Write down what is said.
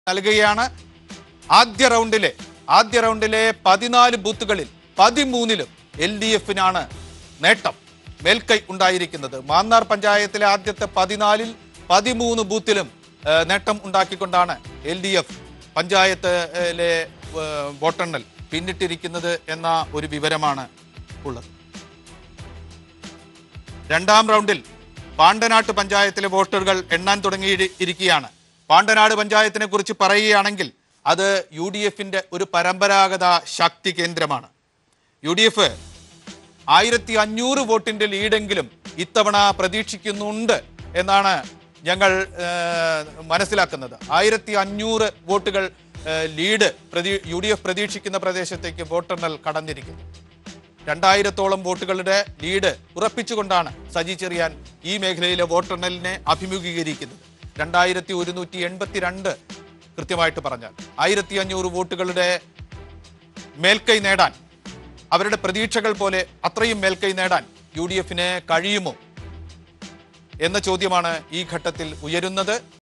നൽകുകയാണ് ആദ്യ റൗണ്ടിലെ ആദ്യ റൗണ്ടിലെ പതിനാല് ബൂത്തുകളിൽ പതിമൂന്നിലും എൽ ഡി എഫിനാണ് നേട്ടം മേൽക്കൈ ഉണ്ടായിരിക്കുന്നത് മാന്നാർ പഞ്ചായത്തിലെ ആദ്യത്തെ പതിനാലിൽ പതിമൂന്ന് ബൂത്തിലും ഏ, നേട്ടം ഉണ്ടാക്കിക്കൊണ്ടാണ് എൽ ഡി എഫ് പഞ്ചായത്തിലെ ഏ, വോട്ടെണ്ണൽ പിന്നിട്ടിരിക്കുന്നത് എന്ന ഒരു വിവരമാണ് ഉള്ളത് രണ്ടാം റൗണ്ടിൽ പാണ്ടനാട്ട് പഞ്ചായത്തിലെ വോട്ടുകൾ എണ്ണാൻ തുടങ്ങിയിരിക്കുകയാണ് പാണ്ടനാട് പഞ്ചായത്തിനെ കുറിച്ച് പറയുകയാണെങ്കിൽ അത് യു ഡി എഫിന്റെ ഒരു പരമ്പരാഗത ശക്തി കേന്ദ്രമാണ് യു ഡി എഫ് ആയിരത്തി അഞ്ഞൂറ് വോട്ടിന്റെ ലീഡെങ്കിലും ഇത്തവണ പ്രതീക്ഷിക്കുന്നുണ്ട് എന്നാണ് ഞങ്ങൾ ഏഹ്, മനസ്സിലാക്കുന്നത് ആയിരത്തി അഞ്ഞൂറ് വോട്ടുകൾ ഏഹ്, ലീഡ് പ്രതീ യു ഡി എഫ് പ്രതീക്ഷിക്കുന്ന പ്രദേശത്തേക്ക് വോട്ടെണ്ണൽ കടന്നിരിക്കുന്നു രണ്ടായിരത്തോളം വോട്ടുകളുടെ ലീഡ് ഉറപ്പിച്ചുകൊണ്ടാണ് സജി ചെറിയാൻ ഈ മേഖലയിലെ വോട്ടെണ്ണലിനെ അഭിമുഖീകരിക്കുന്നത് രണ്ടായിരത്തി ഒരുന്നൂറ്റി എൺപത്തിരണ്ട് കൃത്യമായിട്ട് പറഞ്ഞാൽ ആയിരത്തി അഞ്ഞൂറ് വോട്ടുകളുടെ മേൽക്കൈ നേടാൻ അവരുടെ പ്രതീക്ഷകൾ പോലെ അത്രയും മേൽക്കൈ നേടാൻ യു ഡി എഫിന് കഴിയുമോ എന്ന ചോദ്യമാണ് ഈ ഘട്ടത്തിൽ ഉയരുന്നത്